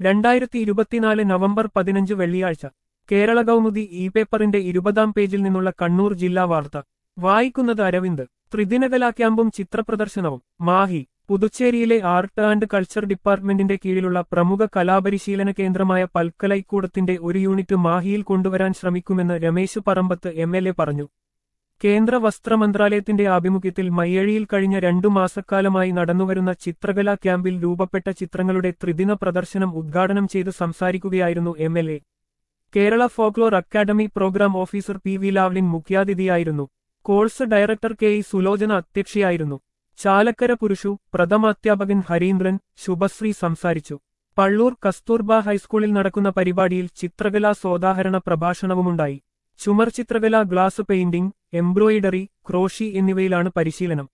രണ്ടായിരത്തി ഇരുപത്തിനാല് നവംബർ പതിനഞ്ച് വെള്ളിയാഴ്ച കേരള കൗമുദി ഇ പേപ്പറിന്റെ ഇരുപതാം പേജിൽ നിന്നുള്ള കണ്ണൂർ ജില്ലാ വാർത്ത വായിക്കുന്നത് അരവിന്ദ് ത്രിദിനകലാ ക്യാമ്പും ചിത്രപ്രദർശനവും മാഹി പുതുച്ചേരിയിലെ ആർട്ട് ആൻഡ് കൾച്ചർ ഡിപ്പാർട്ട്മെന്റിന്റെ കീഴിലുള്ള പ്രമുഖ കലാപരിശീലന കേന്ദ്രമായ പൽക്കലൈക്കൂടത്തിന്റെ ഒരു യൂണിറ്റ് മാഹിയിൽ കൊണ്ടുവരാൻ ശ്രമിക്കുമെന്ന് Ramesh Parambath M L A പറഞ്ഞു കേന്ദ്ര വസ്ത്ര മന്ത്രാലയത്തിന്റെ ആഭിമുഖ്യത്തിൽ മയ്യഴിയിൽ കഴിഞ്ഞ രണ്ടു മാസക്കാലമായി നടന്നുവരുന്ന ചിത്രകലാ ക്യാമ്പിൽ രൂപപ്പെട്ട ചിത്രങ്ങളുടെ ത്രിദിന പ്രദർശനം ഉദ്ഘാടനം ചെയ്ത് സംസാരിക്കുകയായിരുന്നു M L A Kerala folklore academy programme officer P V Lavlin മുഖ്യാതിഥിയായിരുന്നു course director K E Sulochana അധ്യക്ഷയായിരുന്നു ചാലക്കര പുരുഷു പ്രഥമാധ്യാപകൻ ഹരീന്ദ്രൻ ശുഭശ്രീ സംസാരിച്ചു പള്ളൂർ കസ്തൂർബ ഹൈസ്കൂളിൽ നടക്കുന്ന പരിപാടിയിൽ ചിത്രകലാ സോദാഹരണ പ്രഭാഷണവുമുണ്ടായി ചുമർ ചിത്രകല ഗ്ലാസ് പെയിന്റിംഗ് എംബ്രോയിഡറി ക്രോഷി എന്നിവയിലാണ് പരിശീലനം